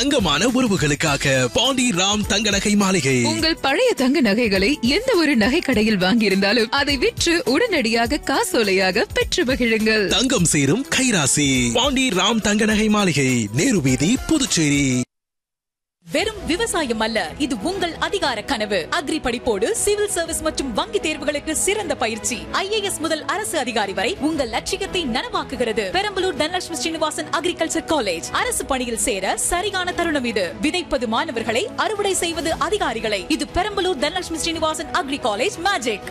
தங்கமான உறவுகளுக்காக பாண்டி ராம் தங்க நகை மாளிகை உங்கள் பழைய தங்க நகைகளை எந்த ஒரு நகை கடையில் வாங்கியிருந்தாலும் அதை விற்று உடனடியாக காசோலையாக பெற்று மகிழுங்கள் தங்கம் சேரும் கைராசி பாண்டி ராம் தங்க நகை மாளிகை நேரு வீதி புதுச்சேரி வெறும் விவசாயம் அல்ல இது உங்கள் அதிகார கனவு அக்ரி படிப்போடு சிவில் சர்வீஸ் மற்றும் வங்கி தேர்வுகளுக்கு சிறந்த பயிற்சி ஐஏஎஸ் முதல் அரசு அதிகாரி வரை உங்கள் லட்சியத்தை நனவாக்குகிறது பெரம்பலூர் தனலட்சுமி ஸ்ரீனிவாசன் அக்ரிகல்ச்சர் காலேஜ் அரசு பணியில் சேர சரியான தருணம் இது விதைப்பது மாணவர்களை அறுவடை செய்வது அதிகாரிகளை இது Perambalur Dhanalakshmi Srinivasan agri college magic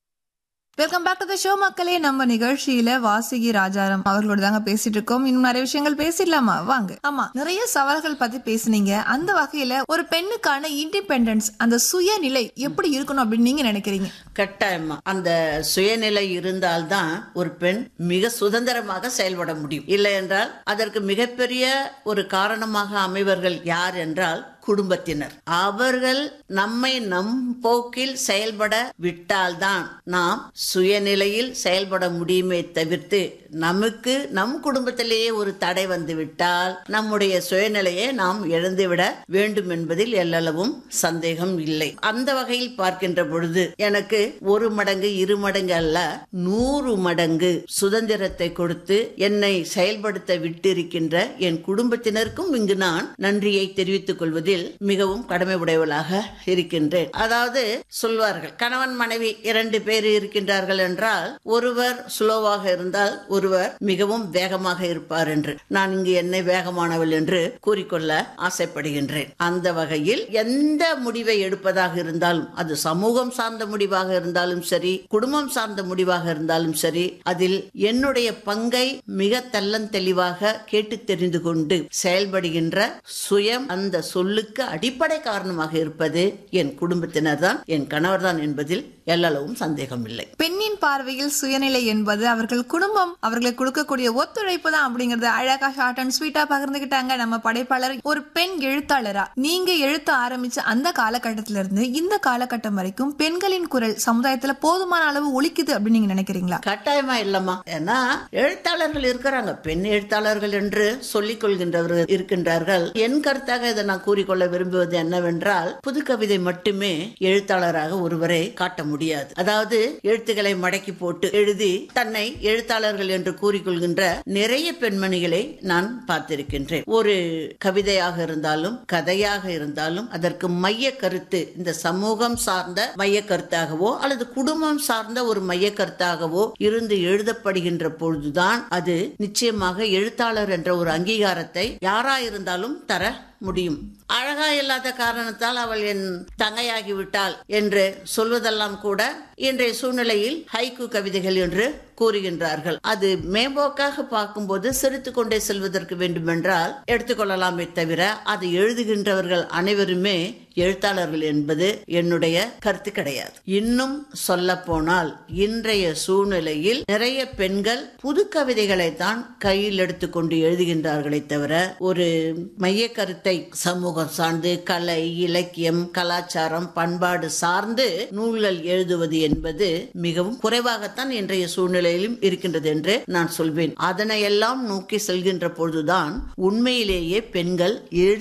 welcome back to the show மக்களே நம்ம நிகழ்ச்சியில வாசுகி ராஜாராம் அவர்களோட தாங்க பேசிட்டு இருக்கோம் இன்னும் நிறைய விஷயங்கள் பேசிடலாமா வாங்க ஆமா நிறைய சவால்கள் பத்தி பேசுனீங்க அந்த வகையில ஒரு பெண்ணுக்கான இண்டிபெண்டன்ஸ் அந்த சுயநிலை எப்படி இருக்கணும் அப்படின்னு நீங்க நினைக்கிறீங்க கட்டாயமா அந்த சுயநிலை இருந்தால்தான் ஒரு பெண் மிக சுதந்திரமாக செயல்பட முடியும் இல்லை என்றால் அதற்கு மிகப்பெரிய ஒரு காரணமாக அமைவர்கள் யார் என்றால் குடும்பத்தினர் அவர்கள் நம்மை நம் போக்கில் செயல்பட விட்டால்தான் நாம் சுயநிலையில் செயல்பட முடியுமே தவிர்த்து நமக்கு நம் குடும்பத்திலேயே ஒரு தடை வந்து விட்டால் நம்முடைய சுயநிலையை நாம் இழந்துவிட வேண்டும் என்பதில் எல்லளவும் சந்தேகம் இல்லை அந்த வகையில் பார்க்கின்ற பொழுது எனக்கு ஒரு மடங்கு இரு மடங்கு அல்ல நூறு மடங்கு சுதந்திரத்தை கொடுத்து என்னை செயல்படுத்த விட்டிருக்கின்ற என் குடும்பத்தினருக்கும் இங்கு நான் நன்றியை தெரிவித்துக் கொள்வதில் மிகவும் கடமை உடையவளாக இருக்கின்றேன் அதாவது சொல்வார்கள் கணவன் மனைவி இரண்டு பேர் இருக்கின்றார்கள் என்றால் ஒருவர் ஸ்லோவாக இருந்தால் ஒருவர் மிகவும் வேகமாக இருப்பார் என்று நான் இங்கு என்னை வேகமானவள் என்று கூறிக்கொள்ள ஆசைப்படுகின்றேன் அந்த வகையில் எந்த முடிவை எடுப்பதாக இருந்தாலும் அது சமூகம் சார்ந்த முடிவாக இருந்தாலும் சரி குடும்பம் சார்ந்த முடிவாக இருந்தாலும் சரி அதில் என்னுடைய பங்கை மிக தெள்ளந்தெளிவாக கேட்டு தெரிந்து கொண்டு செயல்படுகின்ற சுயம் அந்த சொல்லுக்கு அடிப்படை காரணமாக இருப்பது என் குடும்பத்தினர் தான் என் கணவர் தான் என்பதில் எல்லளவும் சந்தேகம் இல்லை பெண்ணின் பார்வையில் சுயநிலை என்பது அவர்கள் குடும்பம் அவர்களுக்கு கொடுக்கக்கூடிய ஒத்துழைப்பு தான் அப்படிங்கறது அழகா ஷார்ட் அண்ட் ஸ்வீட்டா பகிர்ந்துகிட்டாங்க நம்ம படைப்பாளர் ஒரு பெண் எழுத்தாளரா நீங்க எழுத்த ஆரம்பிச்ச அந்த காலகட்டத்தில இருந்து இந்த காலகட்டம் வரைக்கும் பெண்களின் குரல் சமுதாயத்துல போதுமான அளவு ஒலிக்குது அப்படின்னு நீங்க நினைக்கிறீங்களா கட்டாயமா இல்லம்மா ஏன்னா எழுத்தாளர்கள் இருக்கிறாங்க பெண் எழுத்தாளர்கள் என்று சொல்லிக் கொள்கின்றவர்கள் இருக்கின்றார்கள் என் கருத்தாக இதை நான் கூறிக்கொள்ள விரும்புவது என்னவென்றால் புது கவிதை மட்டுமே எழுத்தாளராக ஒருவரை காட்ட முடியாது அதாவது எழுத்துக்களை மடக்கி போட்டு எழுதி தன்னை எழுத்தாளர்கள் என்று கூறிக்கொள்கின்ற நிறைய பெண்மணிகளை நான் பார்த்திருக்கின்றேன் ஒரு கவிதையாக இருந்தாலும் கதையாக இருந்தாலும் அதற்கு மைய கருத்து இந்த சமூகம் சார்ந்த மைய கருத்தாகவோ அல்லது குடும்பம் சார்ந்த ஒரு மைய கருத்தாகவோ இருந்து எழுதப்படுகின்ற பொழுதுதான் அது நிச்சயமாக எழுத்தாளர் என்ற ஒரு அங்கீகாரத்தை யாராயிருந்தாலும் தர முடியும் அழகா இல்லாத காரணத்தால் அவள் என் தங்கையாகி விட்டாள் என்று சொல்வதெல்லாம் கூட இன்றைய சூழ்நிலையில் ஹைக்கு கவிதைகள் என்று கூறுகின்றார்கள் அது மேம்போக்காக பார்க்கும்போது சிரித்து கொண்டே செல்வதற்கு வேண்டுமென்றால் எடுத்துக்கொள்ளலாமே தவிர அது எழுதுகின்றவர்கள் அனைவருமே எழுத்தாளர்கள் என்பது என்னுடைய கருத்து கிடையாது இன்னும் சொல்ல போனால் இன்றைய சூழ்நிலையில் நிறைய பெண்கள் புது கவிதைகளை தான் கையில் எடுத்துக்கொண்டு எழுதுகின்றார்களே தவிர ஒரு மைய கருத்தை சமூகம் சார்ந்து கலை இலக்கியம் கலாச்சாரம் பண்பாடு சார்ந்து நூல்கள் எழுதுவது என்பது மிகவும் குறைவாகத்தான் இன்றைய சூழ்நிலையிலும் இருக்கின்றது என்று நான் சொல்வேன் அதனையெல்லாம் நோக்கி செல்கின்ற பொழுதுதான் உண்மையிலேயே பெண்கள்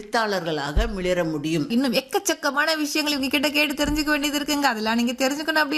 எழுத்தாளர்களாக மிளிர முடியும் இன்னும் எக்கச்சக்கமான விஷயங்கள் இவங்க கிட்ட கேட்டு தெரிஞ்சுக்க வேண்டியது இருக்குங்க அதெல்லாம் நீங்க தெரிஞ்சுக்கணும் அப்படி